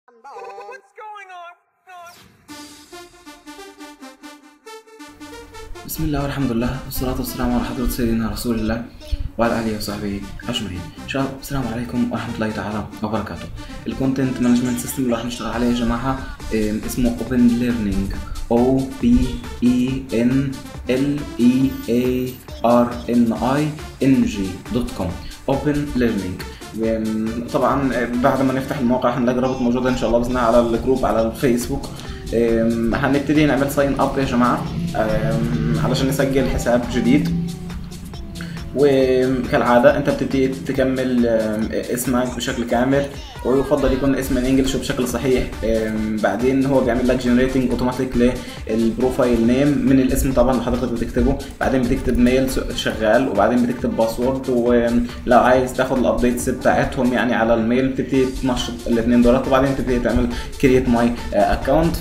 What's going on? بسم الله والحمد لله والصلاة والسلام على حضرة سيدنا رسول الله وعلى آله وصحبه أجمعين. شباب السلام عليكم ورحمة الله تعالى وبركاته. الكونتنت مانجمنت سيستم اللي راح نشتغل عليه يا جماعة إم، اسمه اوبن ليرنينج او بي اي ان ال اي اي ار ان اي ان جي دوت كوم اوبن ليرنينج طبعا بعد ما نفتح الموقع هنلاقي رابط موجود ان شاء الله باذن الله على الجروب على الفيسبوك أم، هنبتدي نعمل ساين اب يا جماعه أم، علشان نسجل حساب جديد وكالعادة انت بتبتدي تكمل أم، اسمك بشكل كامل ويفضل يكون اسم الانجليش بشكل صحيح أم، بعدين هو بيعمل لك جنريتنج اوتوماتيك للبروفايل نيم من الاسم طبعا اللي حضرتك بتكتبه بعدين بتكتب ميل شغال وبعدين بتكتب باسورد ولو عايز تاخد الابديتس بتاعتهم يعني على الميل بتبتدي تنشط الاثنين دولت وبعدين بتبتدي تعمل كرييت ماي اكونت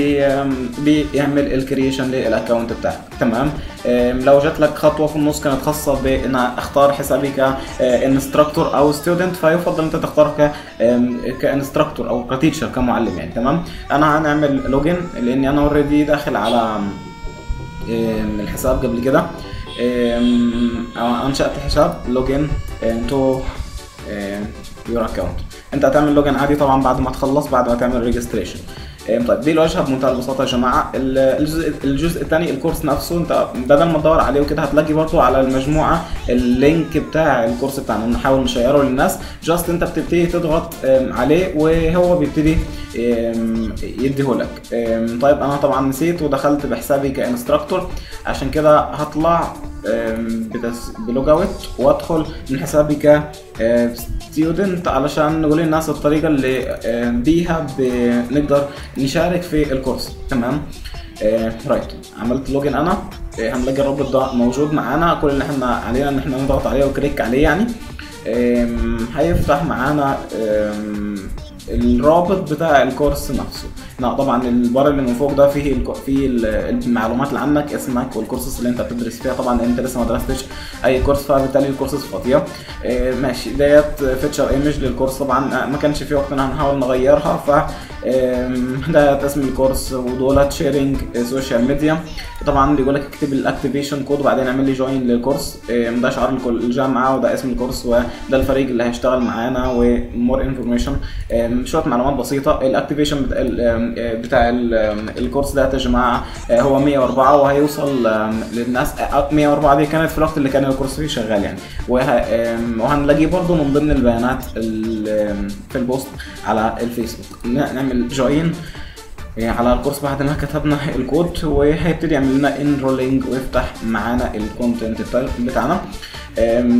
فبيعمل الكرييشن للاكونت بتاعك تمام أم، لو جات لك خطوه في النص كانت خاصه بان اختار حسابي كانستراكتور او ستودنت فيفضل انت تختار ك كانستراكتور او كتيتشر كمعلم يعني تمام انا هنعمل لوجن لاني انا اوريدي داخل على أم، الحساب قبل كده أم، انشات حساب لوجن تو يور اكونت انت هتعمل لوجن عادي طبعا بعد ما تخلص بعد ما تعمل ريجستريشن طيب دي الواجهه بمنتهى البساطه يا جماعه ال- الجزء الجزء الثاني الكورس نفسه انت بدل ما تدور عليه وكده هتلاقي برضه على المجموعه اللينك بتاع الكورس بتاعنا نحاول نشيره للناس جاست انت بتبتدي تضغط ام، عليه وهو بيبتدي يديهولك ام، طيب انا طبعا نسيت ودخلت بحسابي كانستراكتور عشان كده هطلع ام، بتس- بلوج اوت وادخل من حسابي ك ستودنت علشان نقول للناس الطريقه اللي ام، بيها بنقدر نشارك في الكورس تمام رايت عملت لوجن انا آه، هنلاقي الرابط ده موجود معانا كل اللي احنا علينا ان احنا نضغط عليه وكليك عليه يعني آم، هيفتح معانا آم، الرابط بتاع الكورس نفسه لا طبعا البار اللي من فوق ده فيه الكو- فيه ال- المعلومات اللي عنك اسمك والكورسز اللي انت بتدرس فيها طبعا انت لسه ما درستش اي كورس فبالتالي الكورسز فاضيه آه، ماشي ديت فيتشر ايمج للكورس طبعا آه، ما كانش في وقتنا هنحاول نغيرها ف آم، ده اسم الكورس ودولت شيرنج سوشيال ميديا طبعا بيقول لك اكتب الاكتيفيشن كود وبعدين اعمل لي جوين للكورس آم، ده شعار الكل- الجامعه وده اسم الكورس وده الفريق اللي هيشتغل معانا ومور انفورميشن شويه معلومات بسيطه الاكتيفيشن بتاع ال- آم، آه، بتاع ال- آم، الكورس ده يا جماعه آه، هو 104 وهيوصل آم، للناس آه، 104 دي كانت في الوقت اللي كان الكورس فيه شغال يعني وه- آم، وهنلاقيه برضو من ضمن البيانات ال- آم، في البوست على الفيسبوك ن- نعمل جوين على الكورس بعد ما كتبنا الكود وهيبتدي يعمل لنا انرولينج ويفتح معانا الكونتنت بتاعنا أم،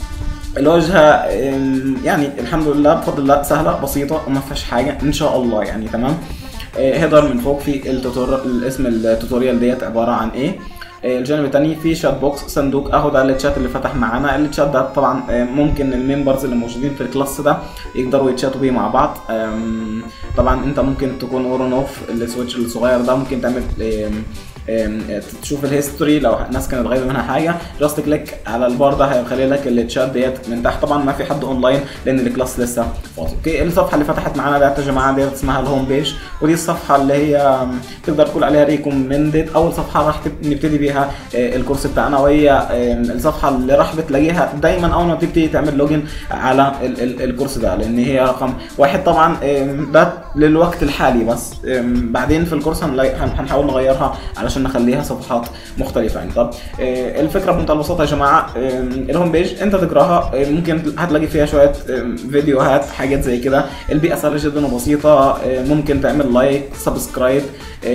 الواجهه أم، يعني الحمد لله بفضل الله سهله بسيطه وما فيهاش حاجه ان شاء الله يعني تمام أه، هيدر من فوق في التوتوريال اسم التوتوريال ديت عباره عن ايه أه، الجانب الثاني في شات بوكس صندوق اهو ده التشات اللي فتح معانا التشات ده طبعا أه، ممكن الممبرز اللي موجودين في الكلاس ده يقدروا يتشاتوا بيه مع بعض أم، طبعا انت ممكن تكون اون اوف السويتش الصغير ده ممكن تعمل أم، أم، تشوف الهيستوري لو ناس كانت غايبه منها حاجه جاست كليك على البار ده هيخلي لك التشات ديت من تحت طبعا ما في حد اونلاين لان الكلاس لسه فاضي اوكي الصفحه اللي فتحت معانا ديت يا جماعه ديت اسمها الهوم بيج ودي الصفحه اللي هي أم، تقدر تقول عليها ريكومندد اول صفحه راح تب- نبتدي بيها آه، الكورس بتاعنا وهي أم، الصفحه اللي راح بتلاقيها دايما اول ما تبتدي تعمل لوجن على ال- ال- الكورس ده لان هي رقم واحد طبعا أم، ده للوقت الحالي بس أم، بعدين في الكورس هنلاقي- هن- هنحاول نغيرها علشان نخليها صفحات مختلفه يعني طب آه، الفكره بمنتهى البساطه يا جماعه آم، الهوم بيج انت تقراها آه، ممكن هتلاقي فيها شويه آم، فيديوهات حاجات زي كده البيئه سهله جدا وبسيطه آه، ممكن تعمل لايك سبسكرايب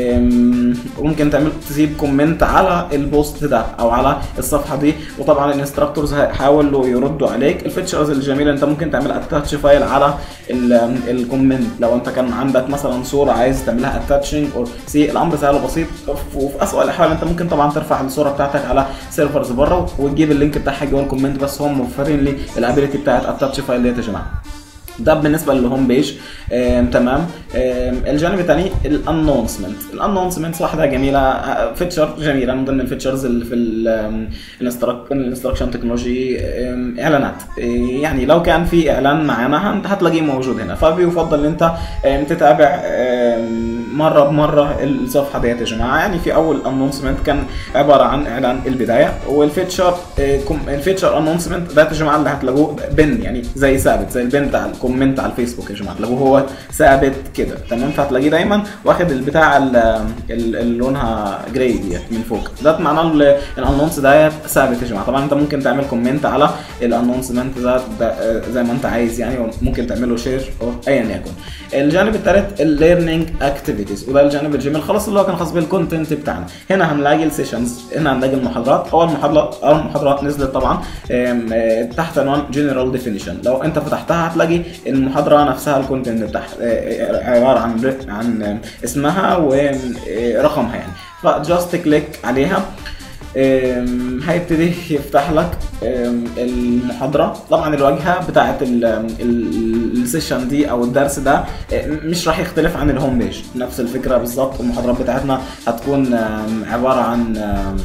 آم، وممكن تعمل تسيب كومنت على البوست ده او على الصفحه دي وطبعا الانستراكتورز هيحاولوا يردوا عليك الفيتشرز الجميله انت ممكن تعمل اتاتش فايل على ال- الكومنت لو انت كان عندك مثلا صوره عايز تعملها اتاتشنج اور سي الامر سهل وبسيط وفي اسوء الاحوال انت ممكن طبعا ترفع الصوره بتاعتك على سيرفرز بره وتجيب اللينك بتاعها جوه الكومنت بس هم موفرين لي الابيلتي بتاعت اتاتش فايل ديت يا جماعه ده بالنسبه للهوم بيج آم، تمام آم، الجانب الثاني الانونسمنت الانونسمنت واحده جميله فيتشر جميله من ضمن الفيتشرز اللي في الانستراكشن تكنولوجي اعلانات إيه، يعني لو كان في اعلان معانا هن- هتلاقيه موجود هنا فبيفضل ان انت آم، تتابع آم، مره بمره الصفحه ديت يا جماعه يعني في اول انونسمنت كان عباره عن اعلان البدايه والفيتشر آه، كوم- الفيتشر انونسمنت ده يا جماعه اللي هتلاقوه بن يعني زي ثابت زي البن بتاع الكومنت على الفيسبوك يا جماعه تلاقوه هو ثابت كده تمام فهتلاقيه دايما واخد البتاع ال- ال- اللي لونها جراي ديت من فوق ده معناه الانونس ده ثابت يا جماعه طبعا انت ممكن تعمل كومنت على الانونسمنت ده, ده آه، زي ما انت عايز يعني وممكن تعمل له شير او ايا يكن الجانب الثالث الليرنينج اكتيفيتيز وده الجانب الجميل خلاص اللي هو كان خاص بالكونتنت بتاعنا هنا هنلاقي السيشنز هنا هنلاقي المحاضرات اول محاضره اول محاضرات نزلت طبعا آم، آه، تحت عنوان جنرال ديفينيشن لو انت فتحتها هتلاقي المحاضره نفسها الكونتنت بتاعها آه، آه، عباره عن عن آه، اسمها ورقمها يعني فجاست كليك عليها آم، هيبتدي يفتح لك آم، المحاضرة طبعا الواجهة بتاعت ال- ال- السيشن دي او الدرس ده آه، مش راح يختلف عن الهوم بيج نفس الفكرة بالظبط المحاضرات بتاعتنا هتكون آم، عبارة عن آم،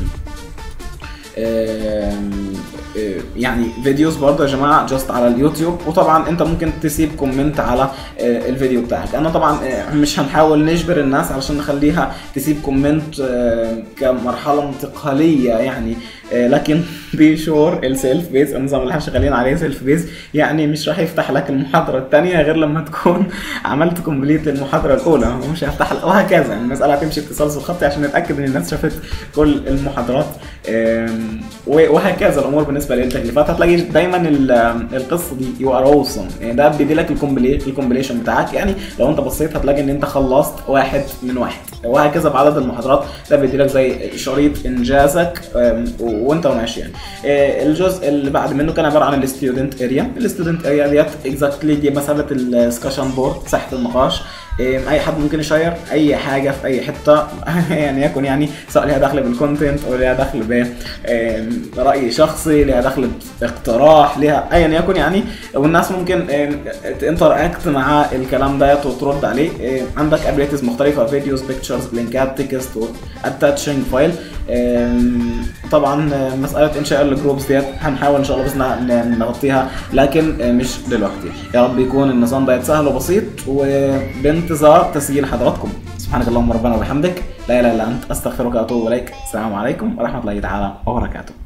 آم، آه، يعني فيديوز برضه يا جماعه جاست على اليوتيوب وطبعا انت ممكن تسيب كومنت على آه، الفيديو بتاعك انا طبعا آه، مش هنحاول نجبر الناس علشان نخليها تسيب كومنت آه، كمرحله انتقاليه يعني آه، لكن بي شور السيلف بيز النظام اللي احنا شغالين عليه سيلف بيز يعني مش راح يفتح لك المحاضره الثانيه غير لما تكون عملت كومبليت المحاضره الاولى هو مش هيفتح لك وهكذا يعني المساله هتمشي بتسلسل خطي عشان نتاكد ان الناس شافت كل المحاضرات آم، و- وهكذا الامور بالنسبه للتكليفات هتلاقي دايما ال- القصه دي يو ار اوسم يعني ده بيدي لك الكومبليشن بتاعك يعني لو انت بصيت هتلاقي ان انت خلصت واحد من واحد وهكذا بعدد المحاضرات ده بيدي لك زي شريط انجازك آم، و- وانت ماشي يعني آه، الجزء اللي بعد منه كان عباره عن الستودنت اريا الستودنت اريا ديت اكزاكتلي دي مسافه السكشن بورد ساحه النقاش آم، اي حد ممكن يشير اي حاجه في اي حته يعني يكن يعني سواء ليها دخل بالكونتنت او ليها دخل براي شخصي ليها دخل باقتراح ليها ايا يكن يعني والناس ممكن تنتراكت مع الكلام ده وترد عليه آم، عندك ابيليتيز مختلفه فيديوز بيكتشرز لينكات تكست اتاتشنج فايل طبعا آه، مساله انشاء الجروبز ديت هنحاول ان شاء الله باذن الله ن- نغطيها لكن آه، مش دلوقتي يا رب يكون النظام ده سهل وبسيط وبانتظار تسجيل حضراتكم سبحانك اللهم ربنا وبحمدك لا اله الا انت استغفرك واتوب اليك السلام عليكم ورحمه الله تعالى وبركاته